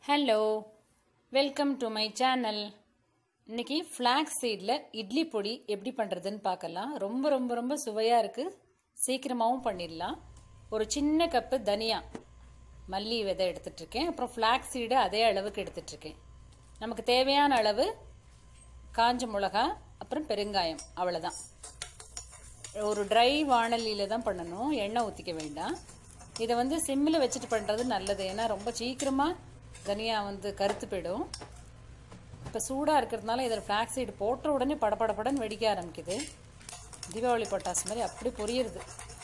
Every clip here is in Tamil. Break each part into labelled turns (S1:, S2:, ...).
S1: hello welcome to my channel இன்னைக்கு ஃப்ளாக்ஸ் சீடில் இட்லி பொடி எப்படி பண்ணுறதுன்னு பார்க்கலாம் ரொம்ப ரொம்ப ரொம்ப சுவையாக இருக்குது சீக்கிரமாகவும் பண்ணிடலாம் ஒரு சின்ன கப்பு தனியா மல்லி விதை எடுத்துட்ருக்கேன் அப்புறம் ஃப்ளாக்ஸ் சீடு அதே அளவுக்கு எடுத்துட்ருக்கேன் நமக்கு தேவையான அளவு காஞ்ச மிளகா அப்புறம் பெருங்காயம் அவ்வளோதான் ஒரு ட்ரை வாணலியில் தான் பண்ணணும் எண்ணெய் ஊற்றிக்க வேண்டாம் இதை வந்து சிம்மில் வச்சுட்டு பண்ணுறது நல்லது ஏன்னா ரொம்ப சீக்கிரமாக தனியா வந்து கருத்து போயிடும் இப்போ சூடாக இருக்கிறதுனால இதில் ஃப்ளாக்ஸ் சீடு போட்ட உடனே படபடபடன்னு வெடிக்க ஆரம்பிக்குது தீபாவளி பட்டாசு மாதிரி அப்படி பொரியுறது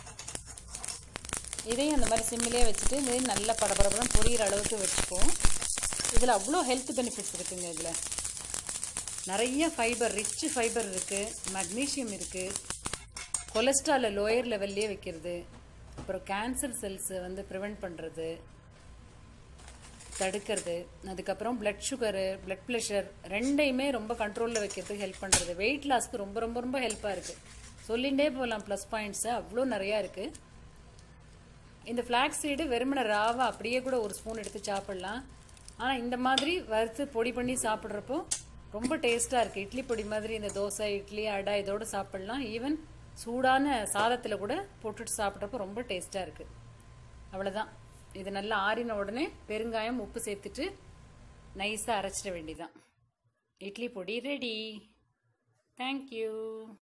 S1: இதையும் அந்த மாதிரி சிம்மிலே வச்சுட்டு இதையும் நல்லா படபடபடம் பொரியிற அளவுக்கு வச்சுப்போம் இதில் அவ்வளோ ஹெல்த் பெனிஃபிட்ஸ் இருக்குங்க இதில் நிறைய ஃபைபர் ரிச் ஃபைபர் இருக்குது மக்னீஷியம் இருக்குது கொலஸ்ட்ராலை லோயர் லெவல்லே வைக்கிறது அப்புறம் கேன்சர் செல்ஸை வந்து ப்ரிவெண்ட் பண்ணுறது தடுக்கிறது அதுக்கப்புறம் பிளட் சுகரு பிளட் ப்ரெஷர் ரெண்டையுமே ரொம்ப கண்ட்ரோலில் வைக்கிறதுக்கு ஹெல்ப் பண்ணுறது வெயிட் லாஸ்க்கு ரொம்ப ரொம்ப ரொம்ப ஹெல்ப்பாக இருக்குது சொல்லிகிட்டே போகலாம் ப்ளஸ் பாயிண்ட்ஸு அவ்வளோ நிறையா இருக்குது இந்த ஃப்ளாக்ஸ் சீடு வெறுமனை ராவா அப்படியே கூட ஒரு ஸ்பூன் எடுத்து சாப்பிட்லாம் ஆனால் இந்த மாதிரி வறுத்து பொடி பண்ணி சாப்பிட்றப்போ ரொம்ப டேஸ்ட்டாக இருக்குது இட்லி பொடி மாதிரி இந்த தோசை இட்லி அடை இதோடு சாப்பிட்லாம் ஈவன் சூடான சாதத்தில் கூட போட்டுட்டு சாப்பிட்றப்போ ரொம்ப டேஸ்ட்டாக இருக்குது அவ்வளோதான் இது நல்லா ஆறின உடனே பெருங்காயம் உப்பு சேர்த்துட்டு நைஸாக அரைச்சிட வேண்டியதான் இட்லி பொடி ரெடி தேங்க்யூ